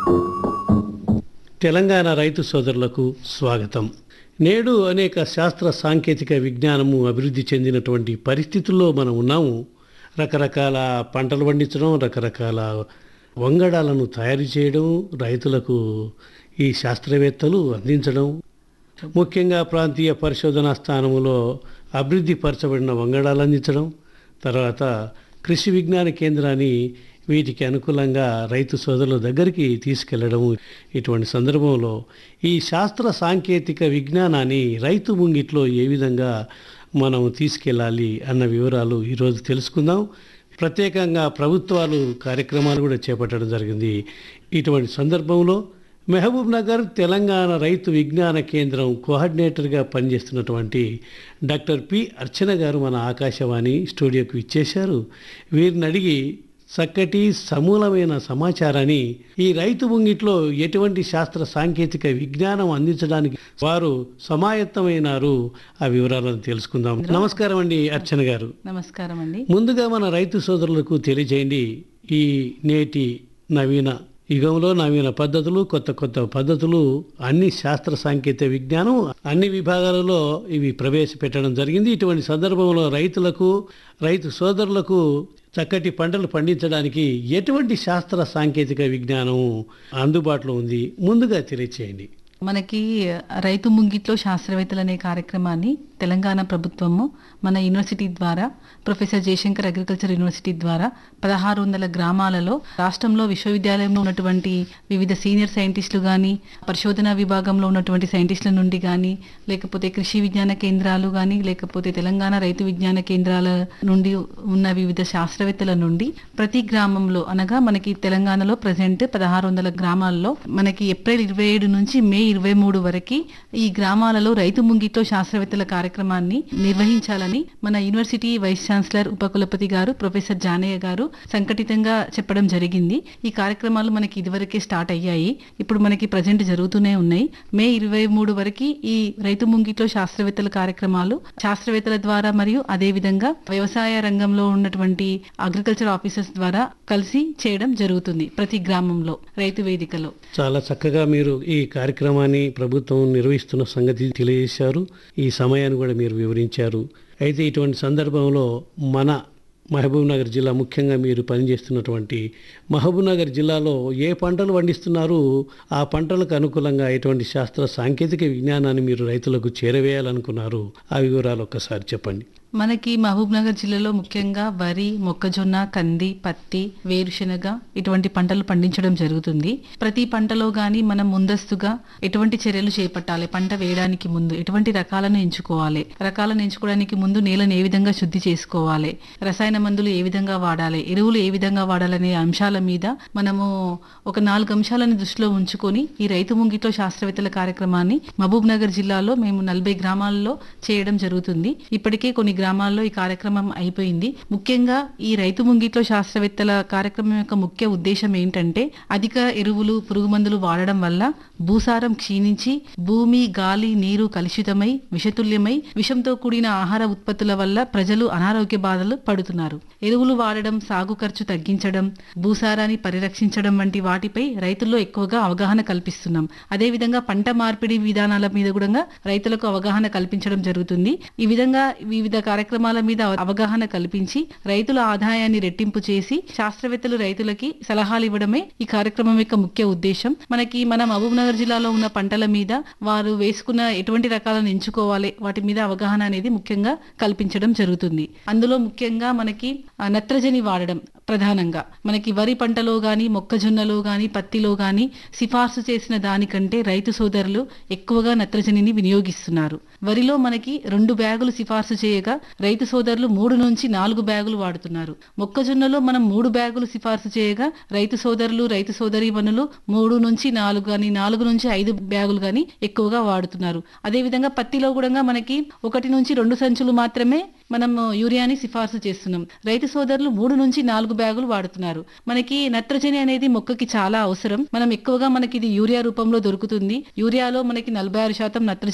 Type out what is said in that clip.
తెలంగాణ రైతు సోదరులకు స్వాగతం నేడు అనేక శాస్త్ర సాంకేతిక విజ్ఞానము అభివృద్ధి చెందినటువంటి పరిస్థితుల్లో మనం ఉన్నాము రకరకాల పంటలు పండించడం రకరకాల వంగడాలను తయారు చేయడం రైతులకు ఈ శాస్త్రవేత్తలు అందించడం ముఖ్యంగా ప్రాంతీయ పరిశోధనా స్థానములో అభివృద్ధి పరచబడిన వంగడాలు అందించడం తర్వాత కృషి విజ్ఞాన కేంద్రాన్ని వీటికి అనుకూలంగా రైతు సోదరుల దగ్గరికి తీసుకెళ్లడం ఇటువంటి సందర్భంలో ఈ శాస్త్ర సాంకేతిక విజ్ఞానాన్ని రైతు ముంగిట్లో ఏ విధంగా మనం తీసుకెళ్ళాలి అన్న వివరాలు ఈరోజు తెలుసుకుందాం ప్రత్యేకంగా ప్రభుత్వాలు కార్యక్రమాలు కూడా చేపట్టడం జరిగింది ఇటువంటి సందర్భంలో మహబూబ్ నగర్ తెలంగాణ రైతు విజ్ఞాన కేంద్రం కోఆర్డినేటర్గా పనిచేస్తున్నటువంటి డాక్టర్ పి అర్చన గారు మన ఆకాశవాణి స్టూడియోకి ఇచ్చేశారు వీరిని అడిగి చక్కటి సమూలమైన సమాచారాన్ని ఈ రైతు ముంగిట్లో ఎటువంటి శాస్త్ర సాంకేతిక విజ్ఞానం అందించడానికి వారు సమాయత్తమైనారు ఆ వివరాలను తెలుసుకుందాం నమస్కారం అండి అర్చన గారు నమస్కారం అండి ముందుగా మన రైతు సోదరులకు తెలియజేయండి ఈ నేటి నవీన యుగంలో నవీన పద్ధతులు కొత్త కొత్త పద్ధతులు అన్ని శాస్త్ర సాంకేతిక విజ్ఞానం అన్ని విభాగాలలో ఇవి ప్రవేశపెట్టడం జరిగింది ఇటువంటి సందర్భంలో రైతులకు రైతు సోదరులకు చక్కటి పంటలు పండించడానికి ఎటువంటి శాస్త్ర సాంకేతిక విజ్ఞానం అందుబాటులో ఉంది ముందుగా తెలియచేయండి మనకి రైతు ముంగిట్లో శాస్త్రవేత్తలు అనే కార్యక్రమాన్ని తెలంగాణ ప్రభుత్వము మన యూనివర్సిటీ ద్వారా ప్రొఫెసర్ జయశంకర్ అగ్రికల్చర్ యూనివర్సిటీ ద్వారా పదహారు వందల గ్రామాలలో రాష్ట్రంలో విశ్వవిద్యాలయంలో ఉన్నటువంటి వివిధ సీనియర్ సైంటిస్టులు కానీ పరిశోధనా విభాగంలో ఉన్నటువంటి సైంటిస్టుల నుండి కానీ లేకపోతే కృషి విజ్ఞాన కేంద్రాలు కానీ లేకపోతే తెలంగాణ రైతు విజ్ఞాన కేంద్రాల నుండి ఉన్న వివిధ శాస్త్రవేత్తల నుండి ప్రతి గ్రామంలో అనగా మనకి తెలంగాణలో ప్రజెంట్ పదహారు వందల గ్రామాల్లో మనకి ఏప్రిల్ ఇరవై ఏడు నుంచి మే ఇరవై మూడు వరకు ఈ గ్రామాలలో రైతు ముంగిట్లో శాస్త్రవేత్తల కార్యక్రమాన్ని నిర్వహించాలని మన యూనివర్సిటీ వైస్ ఛాన్సలర్ ఉపకులపతి గారు ప్రొఫెసర్ జానయ్య గారు సంఘటితంగా చెప్పడం జరిగింది ఈ కార్యక్రమాలు మనకి ఇదివరకే స్టార్ట్ అయ్యాయి ఇప్పుడు మనకి ప్రజెంట్ జరుగుతూనే ఉన్నాయి మే ఇరవై మూడు వరకు ఈ రైతు ముంగిట్లో శాస్త్రవేత్తల కార్యక్రమాలు శాస్త్రవేత్తల ద్వారా మరియు అదే విధంగా వ్యవసాయ రంగంలో ఉన్నటువంటి అగ్రికల్చర్ ఆఫీసర్స్ ద్వారా కలిసి చేయడం జరుగుతుంది ప్రతి గ్రామంలో రైతు వేదికలో చాలా చక్కగా మీరు ఈ కార్యక్రమాన్ని ప్రభుత్వం నిర్వహిస్తున్న సంగతి తెలియజేశారు ఈ సమయాన్ని కూడా మీరు వివరించారు అయితే ఇటువంటి సందర్భంలో మన మహబూబ్ నగర్ జిల్లా ముఖ్యంగా మీరు పనిచేస్తున్నటువంటి మహబూబ్ నగర్ జిల్లాలో ఏ పంటలు పండిస్తున్నారు ఆ పంటలకు అనుకూలంగా ఎటువంటి శాస్త్ర సాంకేతిక విజ్ఞానాన్ని మీరు రైతులకు చేరవేయాలనుకున్నారు ఆ వివరాలు ఒక్కసారి చెప్పండి మనకి మహబూబ్ నగర్ జిల్లాలో ముఖ్యంగా వరి మొక్కజొన్న కంది పత్తి వేరుశెనగ ఇటువంటి పంటలు పండించడం జరుగుతుంది ప్రతి పంటలో గాని మనం ముందస్తుగా ఎటువంటి చర్యలు చేపట్టాలి పంట వేయడానికి ముందు ఎటువంటి రకాలను ఎంచుకోవాలి రకాలను ఎంచుకోవడానికి ముందు నేలను ఏ విధంగా శుద్ధి చేసుకోవాలి రసాయన మందులు ఏ విధంగా వాడాలి ఎరువులు ఏ విధంగా వాడాలనే అంశాల మీద మనము ఒక నాలుగు అంశాలను దృష్టిలో ఉంచుకొని ఈ రైతు ముంగిట్లో శాస్త్రవేత్తల కార్యక్రమాన్ని మహబూబ్ నగర్ జిల్లాలో మేము నలభై గ్రామాల్లో చేయడం జరుగుతుంది ఇప్పటికే కొన్ని గ్రామాల్లో ఈ కార్యక్రమం అయిపోయింది ముఖ్యంగా ఈ రైతు ముంగిట్లో శాస్త్రవేత్తల కార్యక్రమం యొక్క ముఖ్య ఉద్దేశం ఏంటంటే అధిక ఎరువులు పురుగు మందులు వాడడం వల్ల భూసారం క్షీణించి భూమి గాలి నీరు కలుషితమై విషతుల్యమై విషంతో కూడిన ఆహార ఉత్పత్తుల వల్ల ప్రజలు అనారోగ్య బాధలు పడుతున్నారు ఎరువులు వాడడం సాగు ఖర్చు తగ్గించడం భూసారాన్ని పరిరక్షించడం వంటి వాటిపై రైతుల్లో ఎక్కువగా అవగాహన కల్పిస్తున్నాం అదేవిధంగా పంట మార్పిడి విధానాల మీద కూడా రైతులకు అవగాహన కల్పించడం జరుగుతుంది ఈ విధంగా వివిధ కార్యక్రమాల మీద అవగాహన కల్పించి రైతుల ఆదాయాన్ని రెట్టింపు చేసి శాస్త్రవేత్తలు రైతులకి సలహాలు ఇవ్వడమే ఈ కార్యక్రమం యొక్క ముఖ్య ఉద్దేశం మనకి మన మహబూబ్ నగర్ జిల్లాలో ఉన్న పంటల మీద వారు వేసుకున్న ఎటువంటి రకాలను ఎంచుకోవాలి వాటి మీద అవగాహన అనేది ముఖ్యంగా కల్పించడం జరుగుతుంది అందులో ముఖ్యంగా మనకి ఆ, నత్రజని వాడడం ప్రధానంగా మనకి వరి పంటలో గాని మొక్కజొన్నలో గాని పత్తిలో గాని సిఫార్సు చేసిన దానికంటే రైతు సోదరులు ఎక్కువగా నత్రజనిని వినియోగిస్తున్నారు వరిలో మనకి రెండు బ్యాగులు సిఫార్సు చేయగా రైతు సోదరులు మూడు నుంచి నాలుగు బ్యాగులు వాడుతున్నారు మొక్కజొన్నలో మనం మూడు బ్యాగులు సిఫార్సు చేయగా రైతు సోదరులు రైతు సోదరీమణులు మూడు నుంచి నాలుగు గాని నాలుగు నుంచి ఐదు బ్యాగులు గాని ఎక్కువగా వాడుతున్నారు అదేవిధంగా పత్తిలో కూడా మనకి ఒకటి నుంచి రెండు సంచులు మాత్రమే మనం యూరియాని సిఫార్సు చేస్తున్నాం రైతు సోదరులు మూడు నుంచి నాలుగు బ్యాగులు వాడుతున్నారు మనకి నత్రజని అనేది మొక్కకి చాలా అవసరం మనం ఎక్కువగా మనకి ఇది యూరియా రూపంలో దొరుకుతుంది యూరియాలో మనకి నలభై ఆరు శాతం నత్రజని